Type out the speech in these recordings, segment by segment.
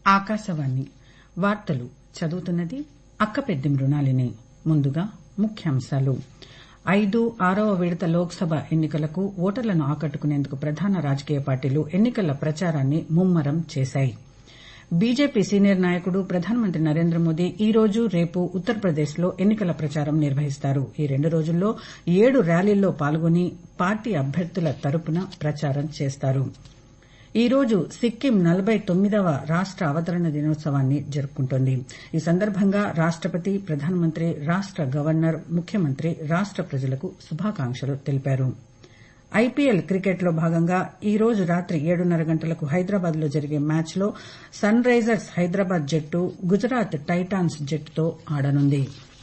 ఆకాశవాణి వార్తలు చదువుతున్నది అక్కపెద్ది మృణాలిని ముందుగా ముఖ్యాంశాలు ఐదు ఆరవ విడత లోక్సభ ఎన్నికలకు ఓటర్లను ఆకట్టుకునేందుకు ప్రధాన రాజకీయ పార్టీలు ఎన్నికల ప్రచారాన్ని ముమ్మరం చేశాయి బీజేపీ సీనియర్ నాయకుడు ప్రధానమంత్రి నరేంద్ర మోదీ ఈ రోజు రేపు ఉత్తరప్రదేశ్లో ఎన్నికల ప్రచారం నిర్వహిస్తారు ఈ రెండు రోజుల్లో ఏడు ర్యాలీల్లో పాల్గొని పార్టీ అభ్యర్థుల తరపున ప్రచారం చేస్తారు ఈ రోజు సిక్కిం నలబై తొమ్మిదవ రాష్ట అవతరణ దినోత్సవాన్ని జరుపుకుంటోంది ఈ సందర్భంగా రాష్టపతి ప్రధానమంత్రి రాష్ట గవర్నర్ ముఖ్యమంత్రి రాష్ట ప్రజలకు శుభాకాంక్షలు తెలిపారు ఐపీఎల్ క్రికెట్లో భాగంగా ఈ రోజు రాత్రి ఏడున్నర గంటలకు హైదరాబాద్లో జరిగే మ్యాచ్లో సన్ రైజర్స్ హైదరాబాద్ జట్టు గుజరాత్ టైటాన్స్ జట్టుతో ఆడనుంది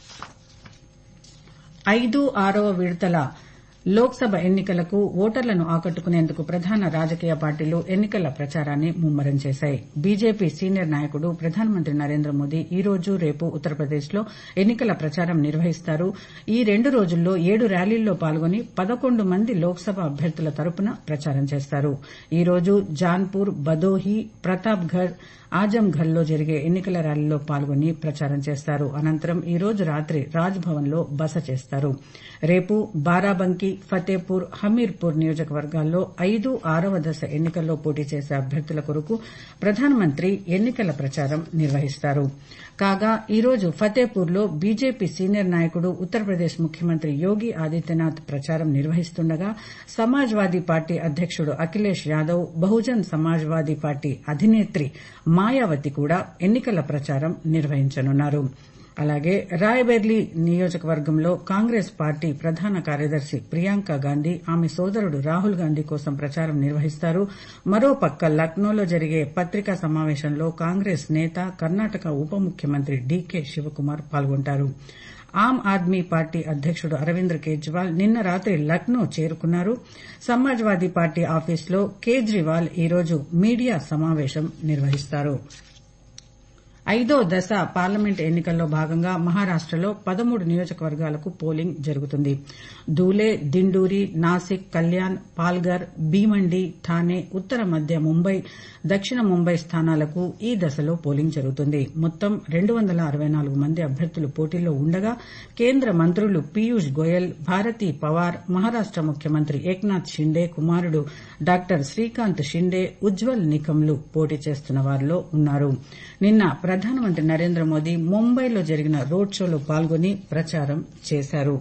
ఐదు ఆరవ విడతల లోక్సభ ఎన్నికలకు ఓటర్లను ఆకట్టుకునేందుకు ప్రధాన రాజకీయ పార్టీలు ఎన్నికల ప్రచారాన్ని ముమ్మరం చేశాయి బీజేపీ సీనియర్ నాయకుడు ప్రధానమంత్రి నరేంద్ర మోదీ ఈ రోజు రేపు ఉత్తరప్రదేశ్లో ఎన్నికల ప్రచారం నిర్వహిస్తారు ఈ రెండు రోజుల్లో ఏడు ర్యాలీల్లో పాల్గొని పదకొండు మంది లోక్సభ అభ్యర్థుల తరపున ప్రచారం చేస్తారు ఈ రోజు జాన్పూర్ బదోహి ప్రతాప్గఢ్ ఆజంఘర్లో జరిగే ఎన్నికల ర్యాలీలో పాల్గొని ప్రచారం చేస్తారు అనంతరం ఈ రోజు రాత్రి రాజ్ భవన్లో బస చేస్తారు రేపు బారాబంకీ ఫతేపూర్ హమీర్పూర్ నియోజకవర్గాల్లో ఐదు ఆరవ దశ ఎన్నికల్లో పోటీ చేసే అభ్యర్థుల కొరకు ప్రధానమంత్రి ఎన్నికల ప్రచారం నిర్వహిస్తారు కాగా ఈ రోజు ఫతేపూర్లో బీజేపీ సీనియర్ నాయకుడు ఉత్తరప్రదేశ్ ముఖ్యమంత్రి యోగి ఆదిత్యనాథ్ ప్రచారం నిర్వహిస్తుండగా సమాజ్వాదీ పార్టీ అధ్యకుడు అఖిలేష్ యాదవ్ బహుజన్ సమాజ్వాదీ పార్టీ అధినేత్రి మాయావతి కూడా ఎన్నికల ప్రచారం నిర్వహించనున్నారు అలాగే రాయ్బెర్లీ నియోజకవర్గంలో కాంగ్రెస్ పార్టీ ప్రధాన కార్యదర్శి ప్రియాంక గాంధీ ఆమె సోదరుడు రాహుల్ గాంధీ కోసం ప్రచారం నిర్వహిస్తారు మరోపక్క లక్నోలో జరిగే పత్రికా సమావేశంలో కాంగ్రెస్ నేత కర్ణాటక ఉప ముఖ్యమంత్రి డీకే శివకుమార్ పాల్గొంటారు ఆమ్ ఆద్మీ పార్టీ అధ్యకుడు అరవింద్ కేజ్రీవాల్ నిన్న రాత్రి లక్నో చేరుకున్నారు సమాజ్వాదీ పార్టీ ఆఫీసులో కేజ్రీవాల్ ఈ రోజు మీడియా సమావేశం నిర్వహిస్తారు ఐదో దశ పార్లమెంట్ ఎన్నికల్లో భాగంగా మహారాష్టలో పదమూడు నియోజకవర్గాలకు పోలింగ్ జరుగుతుంది ధూలే దిండూరి నాసిక్ కల్యాణ్ పాల్గర్ భీమండి ఠానే ఉత్తర మధ్య ముంబై దక్షిణ ముంబై స్థానాలకు ఈ దశలో పోలింగ్ జరుగుతుంది మొత్తం రెండు వందల అరవై నాలుగు మంది అభ్యర్థులు పోటీలో ఉండగా కేంద్ర మంత్రులు పీయూష్ గోయల్ భారతీ పవార్ మహారాష్ట ముఖ్యమంత్రి ఏక్నాథ్ షిండే కుమారుడు డాక్టర్ శ్రీకాంత్ షిండే ఉజ్వల్ నికంలు పోటీ చేస్తున్న వారిలో ఉన్నారు నిన్న ప్రధానమంత్రి నరేంద్ర మోదీ ముంబైలో జరిగిన రోడ్ షోలో పాల్గొని ప్రచారం చేశారు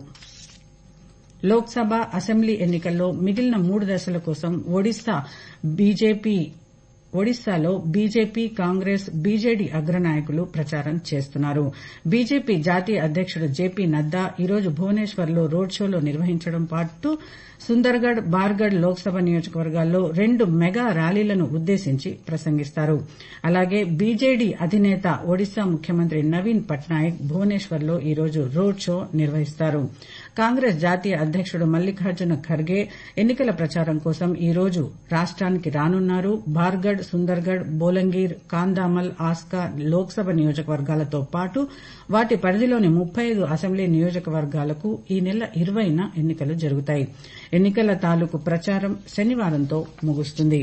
లోక్సభ అసెంబ్లీ ఎన్నికల్లో మిగిలిన మూడు దశల కోసం ఒడిశా బీజేపీ ఒడిశాలో బీజేపీ కాంగ్రెస్ బీజేడీ అగ్రనాయకులు ప్రచారం చేస్తున్నారు బీజేపీ జాతీయ అధ్యకుడు జేపీ నడ్డా ఈరోజు భువనేశ్వర్లో రోడ్ షోలో నిర్వహించడం పాటు సుందర్గఢ్ బార్గఢ్ లోక్సభ నియోజకవర్గాల్లో రెండు మెగా ర్యాలీలను ఉద్దేశించి ప్రసంగిస్తారు అలాగే బీజేడీ అధినేత ఒడిశా ముఖ్యమంత్రి నవీన్ పట్నాయక్ భువనేశ్వర్లో ఈరోజు రోడ్ షో నిర్వహిస్తారు కాంగ్రెస్ జాతీయ అధ్యకుడు మల్లికార్జున ఖర్గే ఎన్నికల ప్రచారం కోసం ఈ రోజు రాష్ట్రానికి రానున్నారు బార్గఢ్ సుందర్గఢ్ బోలంగీర్ కాందామల్ ఆస్కా లోక్సభ నియోజకవర్గాలతో పాటు వాటి పరిధిలోని ముప్పై ఐదు అసెంబ్లీ నియోజకవర్గాలకు ఈ నెల ఇరవైన ఎన్నికలు జరుగుతాయి ఎన్నికల తాలూకు ప్రచారం శనివారంతో ముగుస్తుంది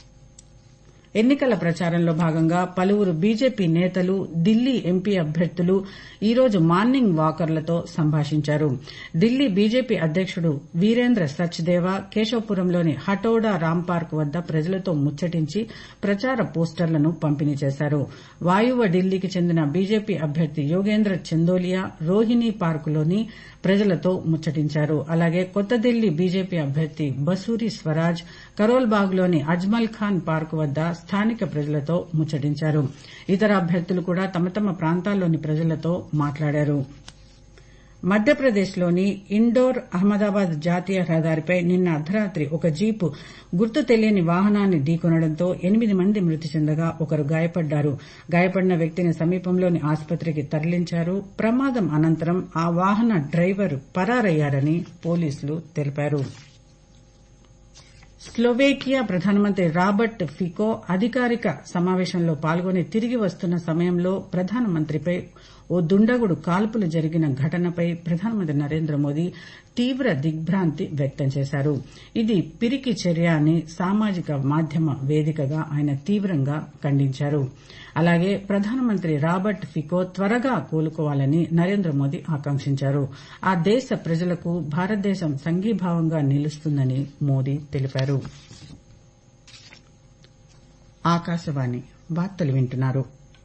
ఎన్నికల ప్రచారంలో భాగంగా పలువురు బీజేపీ నేతలు ఢిల్లీ ఎంపీ అభ్యర్థులు ఈ రోజు మార్నింగ్ వాకర్లతో సంభాషించారు ఢిల్లీ బీజేపీ అధ్యకుడు వీరేంద్ర సచ్దేవా కేశవపురంలోని హటోడా రాంపార్క్ వద్ద ప్రజలతో ముచ్చటించి ప్రచార పోస్టర్లను పంపిణీ చేశారు వాయువ ఢిల్లీకి చెందిన బీజేపీ అభ్యర్థి యోగేంద్ర చందోలియా రోహిణీ పార్కులోని ప్రజలతో ముచ్చటించారు అలాగే కొత్త ఢిల్లీ బీజేపీ అభ్యర్థి బసూరి స్వరాజ్ కరోల్బాగ్లోని అజ్మల్ ఖాన్ పార్కు వద్ద స్థానిక ప్రజలతో ముచ్చటించారు ఇతర అభ్యర్థులు కూడా తమ తమ ప్రాంతాల్లోని ప్రజలతో మాట్లాడారు మధ్యప్రదేశ్లోని ఇండోర్ అహ్మదాబాద్ జాతీయ రహదారిపై నిన్న అర్ధరాత్రి ఒక జీపు గుర్తు తెలియని వాహనాన్ని ఢీకొనడంతో ఎనిమిది మంది మృతి చెందగా ఒకరు గాయపడ్డారు గాయపడిన వ్యక్తిని సమీపంలోని ఆసుపత్రికి తరలించారు ప్రమాదం అనంతరం ఆ వాహన డ్రైవర్ పరారయ్యారని పోలీసులు తెలిపారు స్లోవేకియా ప్రధానమంత్రి రాబర్ట్ ఫికో అధికారిక సమావేశంలో పాల్గొని తిరిగి వస్తున్న సమయంలో ప్రధానమంత్రిపై ఓ దుండగుడు కాల్పులు జరిగిన ఘటనపై ప్రధానమంత్రి నరేంద్ర మోదీ తీవ్ర దిగ్భ్రాంతి వ్యక్తం చేశారు ఇది పిరికి చర్య అని సామాజిక మాధ్యమ వేదికగా ఆయన తీవ్రంగా ఖండించారు అలాగే ప్రధానమంత్రి రాబర్ట్ ఫికో త్వరగా కోలుకోవాలని నరేంద్ర మోదీ ఆకాంక్షించారు ఆ దేశ ప్రజలకు భారతదేశం సంఘీభావంగా నిలుస్తుందని మోదీ తెలిపారు ఆకాశవాణి వార్తలు వింటున్నారు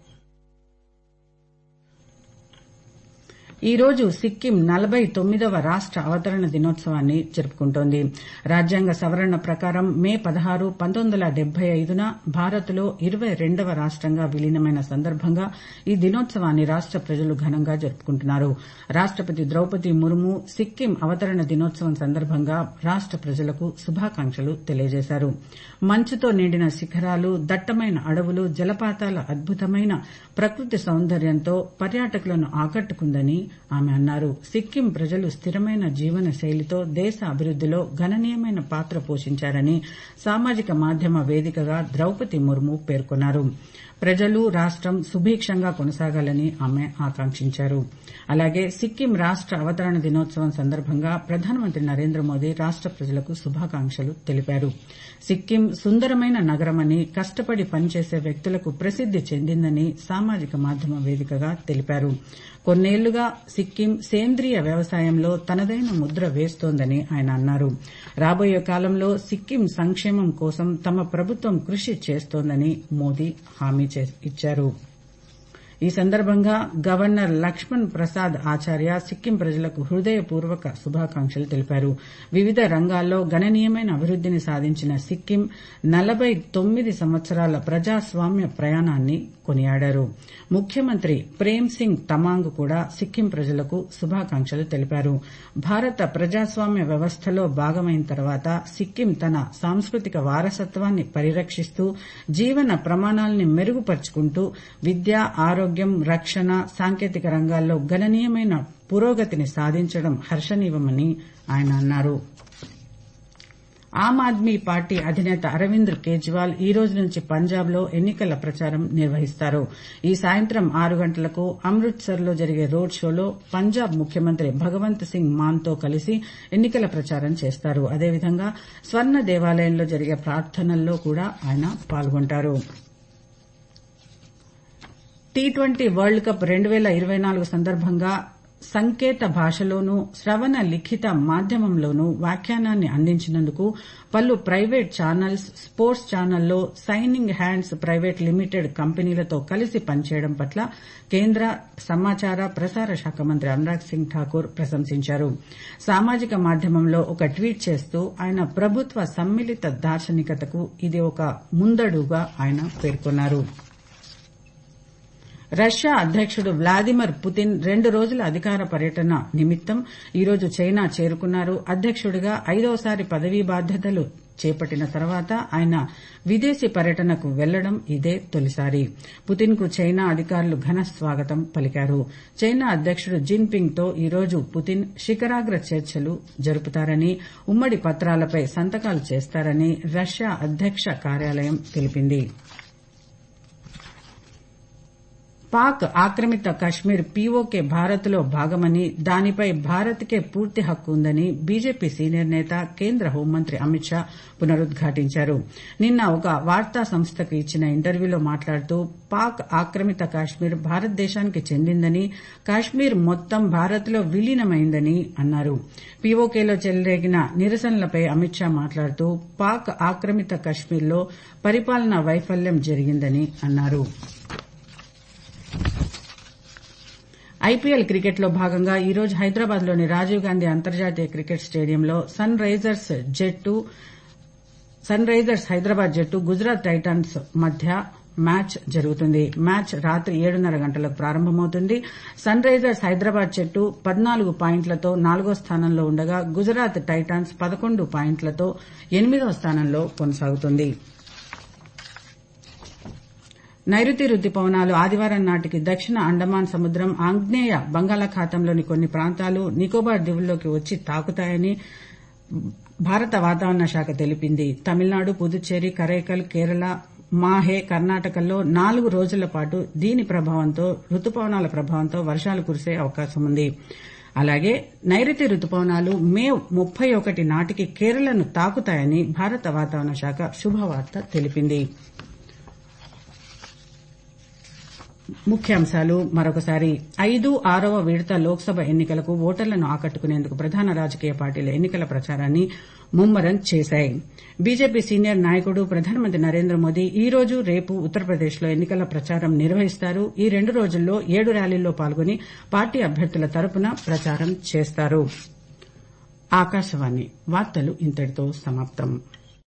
ఈ రోజు సిక్కిం నలభై తొమ్మిదవ రాష్ట అవతరణ దినోత్సవాన్ని జరుపుకుంటోంది రాజ్యాంగ సవరణ ప్రకారం మే పదహారు పంతొమ్మిది వందల డెబ్బై ఐదున భారత్లో ఇరవై రెండవ రాష్టంగా విలీనమైన సందర్భంగా ఈ దినోత్సవాన్ని రాష్ట ప్రజలు ఘనంగా జరుపుకుంటున్నారు రాష్టపతి ద్రౌపది ముర్ము సిక్కిం అవతరణ దినోత్సవం సందర్భంగా రాష్ట ప్రజలకు శుభాకాంక్షలు తెలియజేశారు మంచుతో నిండిన శిఖరాలు దట్టమైన అడవులు జలపాతాల అద్భుతమైన ప్రకృతి సౌందర్యంతో పర్యాటకులను ఆకట్టుకుందని ఆమె అన్నారు సిక్కిం ప్రజలు స్థిరమైన జీవన శైలితో దేశ అభివృద్దిలో గణనీయమైన పాత్ర పోషించారని సామాజిక మాధ్యమ వేదికగా ద్రౌపది ముర్ము పేర్కొన్నారు ప్రజలు రాష్టం సుభిక్షంగా కొనసాగాలని ఆమె ఆకాంక్షించారు అలాగే సిక్కిం రాష్ట అవతరణ దినోత్సవం సందర్భంగా ప్రధానమంత్రి నరేంద్ర మోదీ రాష్ట ప్రజలకు శుభాకాంక్షలు తెలిపారు సిక్కిం సుందరమైన నగరమని కష్టపడి పనిచేసే వ్యక్తులకు ప్రసిద్ది చెందిందని సామాజిక మాధ్యమ వేదికగా తెలిపారు కొన్నేళ్లుగా సిక్కిం సేంద్రియ వ్యవసాయంలో తనదైన ముద్ర వేస్తోందని ఆయన అన్నారు రాబోయే కాలంలో సిక్కిం సంక్షేమం కోసం తమ ప్రభుత్వం కృషి చేస్తోందని మోదీ హామీ ఇచ్చారు ఈ సందర్భంగా గవర్నర్ లక్ష్మణ్ ప్రసాద్ ఆచార్య సిక్కిం ప్రజలకు హృదయపూర్వక శుభాకాంక్షలు తెలిపారు వివిధ రంగాల్లో గణనీయమైన అభివృద్దిని సాధించిన సిక్కిం నలభై తొమ్మిది సంవత్సరాల ప్రజాస్వామ్య ప్రయాణాన్ని కొనియాడారు ముఖ్యమంత్రి ప్రేమ్ సింగ్ తమాంగ్ కూడా సిక్కిం ప్రజలకు శుభాకాంక్షలు తెలిపారు భారత ప్రజాస్వామ్య వ్యవస్థలో భాగమైన తర్వాత సిక్కిం తన సాంస్కృతిక వారసత్వాన్ని పరిరక్షిస్తూ జీవన ప్రమాణాల్ని మెరుగుపరుచుకుంటూ విద్య ఆరోగ్యం రక్షణ సాంకేతిక రంగాల్లో గణనీయమైన పురోగతిని సాధించడం హర్షణీయమని ఆయన అన్నారు ఆమ్ ఆద్మీ పార్టీ అధినేత అరవింద్ కేజ్రీవాల్ ఈ రోజు నుంచి పంజాబ్లో ఎన్నికల ప్రచారం నిర్వహిస్తారు ఈ సాయంత్రం ఆరు గంటలకు అమృత్సర్లో జరిగే రోడ్ షోలో పంజాబ్ ముఖ్యమంత్రి భగవంత్ సింగ్ మాన్తో కలిసి ఎన్నికల ప్రచారం చేస్తారు అదేవిధంగా స్వర్ణ దేవాలయంలో జరిగే ప్రార్థనల్లో కూడా ఆయన పాల్గొంటారు టీ ట్వంటీ వరల్డ్ కప్ రెండు వేల ఇరవై నాలుగు సందర్భంగా సంకేత భాషలోనూ శ్రవణ లిఖిత మాధ్యమంలోనూ వ్యాఖ్యానాన్ని అందించినందుకు పలు ప్రైవేట్ ఛానల్స్ స్పోర్ట్స్ ఛానల్లో సైనింగ్ హ్యాండ్స్ ప్రైవేట్ లిమిటెడ్ కంపెనీలతో కలిసి పనిచేయడం పట్ల కేంద్ర సమాచార ప్రసార శాఖ మంత్రి అనురాగ్ సింగ్ ఠాకూర్ ప్రశంసించారు సామాజిక మాధ్యమంలో ఒక ట్వీట్ చేస్తూ ఆయన ప్రభుత్వ సమ్మిళిత దార్శనికతకు ఇది ఒక ముందడుగా ఆయన పేర్కొన్నారు రష్యా అధ్యకుడు వ్లాదిమిర్ పుతిన్ రెండు రోజుల అధికార పర్యటన నిమిత్తం ఈరోజు చైనా చేరుకున్నారు అధ్యకుడిగా ఐదవసారి పదవీ బాధ్యతలు చేపట్టిన తర్వాత ఆయన విదేశీ పర్యటనకు వెళ్లడం ఇదే తొలిసారి పుతిన్ కు చైనా అధికారులు ఘన స్వాగతం పలికారు చైనా అధ్యకుడు జిన్పింగ్ తో ఈరోజు పుతిన్ శిఖరాగ్ర చర్చలు జరుపుతారని ఉమ్మడి పత్రాలపై సంతకాలు చేస్తారని రష్యా అధ్యక్ష కార్యాలయం తెలిపింది పాక్ ఆక్రమిత కశ్మీర్ పీఓకే భారత్లో భాగమని దానిపై భారత్కే పూర్తి హక్కు ఉందని బీజేపీ సీనియర్ నేత కేంద్ర హోంమంత్రి అమిత్ షా పునరుద్ఘాటించారు నిన్న ఒక వార్తా సంస్థకు ఇచ్చిన ఇంటర్వ్యూలో మాట్లాడుతూ పాక్ ఆక్రమిత కాశ్మీర్ భారతదేశానికి చెందిందని కాశ్మీర్ మొత్తం భారత్లో విలీనమైందని అన్నారు పీఓకేలో చెలరేగిన నిరసనలపై అమిత్ షా మాట్లాడుతూ పాక్ ఆక్రమిత కశ్మీర్లో పరిపాలనా వైఫల్యం జరిగిందని అన్నారు ఐపీఎల్ క్రికెట్లో భాగంగా ఈ రోజు హైదరాబాద్లోని రాజీవ్ గాంధీ అంతర్జాతీయ క్రికెట్ స్టేడియంలో సన్ రైజర్స్ జట్టు సన్ రైజర్స్ హైదరాబాద్ జట్టు గుజరాత్ టైటాన్స్ మధ్య మ్యాచ్ జరుగుతుంది మ్యాచ్ రాత్రి ఏడున్నర గంటలకు ప్రారంభమవుతుంది సన్ రైజర్స్ హైదరాబాద్ జట్టు పద్నాలుగు పాయింట్లతో నాలుగో స్థానంలో ఉండగా గుజరాత్ టైటాన్స్ పదకొండు పాయింట్లతో ఎనిమిదో స్థానంలో కొనసాగుతుంది నైరుతి రుతుపవనాలు ఆదివారం నాటికి దక్షిణ అండమాన్ సముద్రం ఆగ్నేయ బంగాళాఖాతంలోని కొన్ని ప్రాంతాలు నికోబార్ దీవుల్లోకి వచ్చి తాకుతాయని భారత వాతావరణ శాఖ తెలిపింది తమిళనాడు పుదుచ్చేరి కరైకల్ కేరళ మాహే కర్ణాటకల్లో నాలుగు రోజుల పాటు దీని ప్రభావంతో రుతుపవనాల ప్రభావంతో వర్షాలు కురిసే అవకాశం ఉంది అలాగే నైరుతి రుతుపవనాలు మే ముప్పై ఒకటి నాటికి కేరళను తాకుతాయని భారత వాతావరణ శాఖ శుభవార్త తెలిపింది ముఖ్యాంశాలు మరొకసారి ఐదు ఆరవ విడత లోక్సభ ఎన్నికలకు ఓటర్లను ఆకట్టుకునేందుకు ప్రధాన రాజకీయ పార్టీల ఎన్నికల ప్రచారాన్ని ముమ్మరం చేశాయి బీజేపీ సీనియర్ నాయకుడు ప్రధానమంత్రి నరేంద్ర మోదీ ఈ రోజు రేపు ఉత్తరప్రదేశ్లో ఎన్నికల ప్రచారం నిర్వహిస్తారు ఈ రెండు రోజుల్లో ఏడు ర్యాలీల్లో పాల్గొని పార్టీ అభ్యర్థుల తరపున ప్రచారం చేస్తారు ఆకాశవాణి వార్తలు ఇంతటితో సమాప్తం